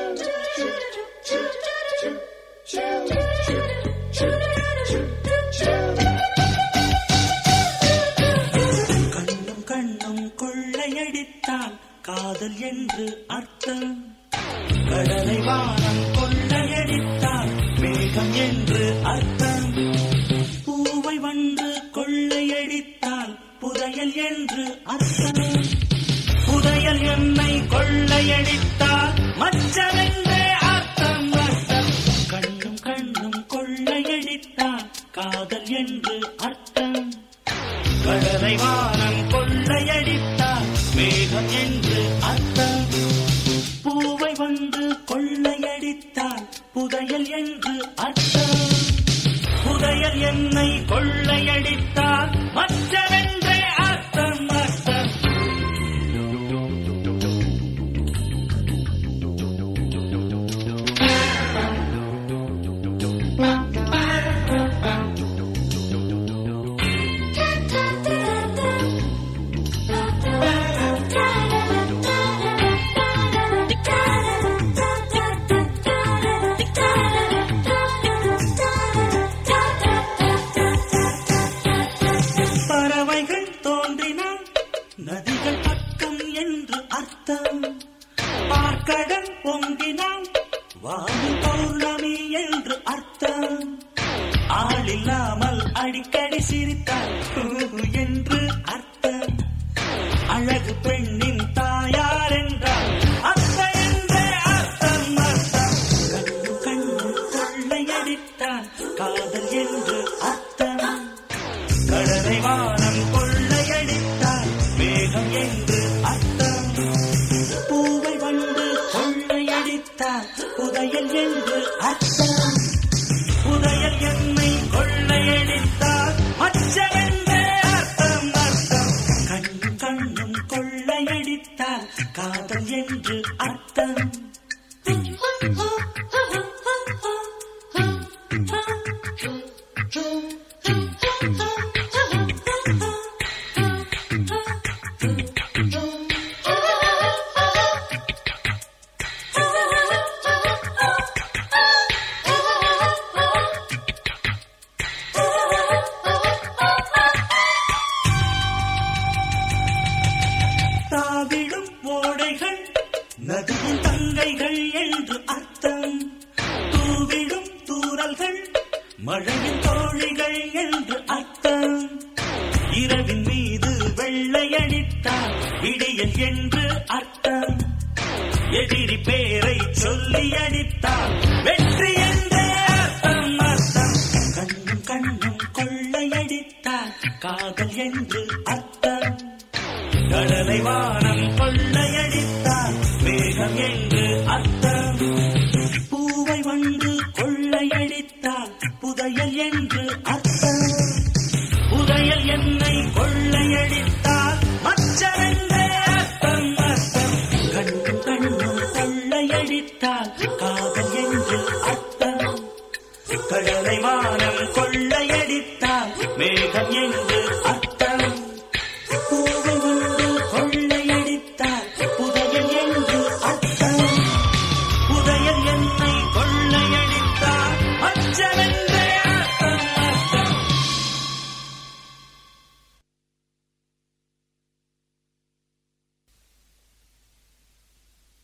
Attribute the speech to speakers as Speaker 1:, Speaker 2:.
Speaker 1: கண்ணும் கண்ணும் கொள்ளையடித்தால் காதல் என்று அர்த்தம் கடலை வானம் கொள்ளையடித்தால் மேகம் என்று அர்த்தம் பூவை வந்து கொள்ளையடித்தால் புதையல் என்று அர்த்தம் புதையல் என்னை கொள்ளையடித்தால் மச்சமென்றே அர்த்தம் அர்த்தம் கண்ணும் கண்ணும் கொள்ளையடித்தால் காதல் என்று அர்த்தம் கடலை வானம் கொள்ளையடித்தால் மேகம் என்று அர்த்தம் பூவை வந்து கொள்ளையடித்தால் புதையல் என்று அர்த்தம் புதையல் என்னை கொள்ளையடித்தால் மற்றவென்றே அர்த்தம் அர்த்தம் பறவைகள் தோன்றினால் நதிகள் பக்கம் என்று அர்த்தம் பார்க்கடல் பொங்கினால் வாயு பௌர்ணமி என்று அர்த்தம் ஆளில்லாமல் அடிக்கடி சிரித்தால் ஹூ என்று அர்த்தம் அழகு பெண்ணின் தாயார் என்றால் அத்தை என்றே அர்த்தம் அர்த்தம் கண்ணு கண்ணு கொள்ளையடித்தால் காதல் என்று அர்த்தம் கடலை வானம் கொள்ளையடித்தால் மேகம் என்று அர்த்தம் பூவை வந்து கொள்ளையடித்தால் புதையல் என்று அர்த்தம் புதையல் என்னை கொள்ளையடித்தால் மச்சமென்றே அர்த்தம் அர்த்தம் கண்ணும் கண்ணும் கொள்ளையடித்தால் காதல் என்று அர்த்தம் தாவிடும் ஓடைகள் நதியின் தங்கைகள் என்று அர்த்தம் தூவிடும் தூறல்கள் மழையின் தோழிகள் என்று அர்த்தம் இரவின் மீது வெள்ளையடித்தால் விடியல் என்று அர்த்தம் எதிரி பேரை சொல்லி அடித்தால் வெற்றி என்றே அர்த்தம் அர்த்தம் கண்ணும் கண்ணும் கொள்ளையடித்தால் காதல் என்று அர்த்தம் கடலை வானம் கொள்ளையடித்தால் மேகம் என்று அர்த்தம் பூவை வந்து கொள்ளையடித்தால் புதையல் என்று அர்த்தம் புதையல் என்னை கொள்ளையடித்தால் மச்சமென்றே அர்த்தம் அர்த்தம் கண்ணும் கண்ணும் கொள்ளையடித்தால் காதல் என்று அர்த்தம் கடலை வானம் கொள்ளைய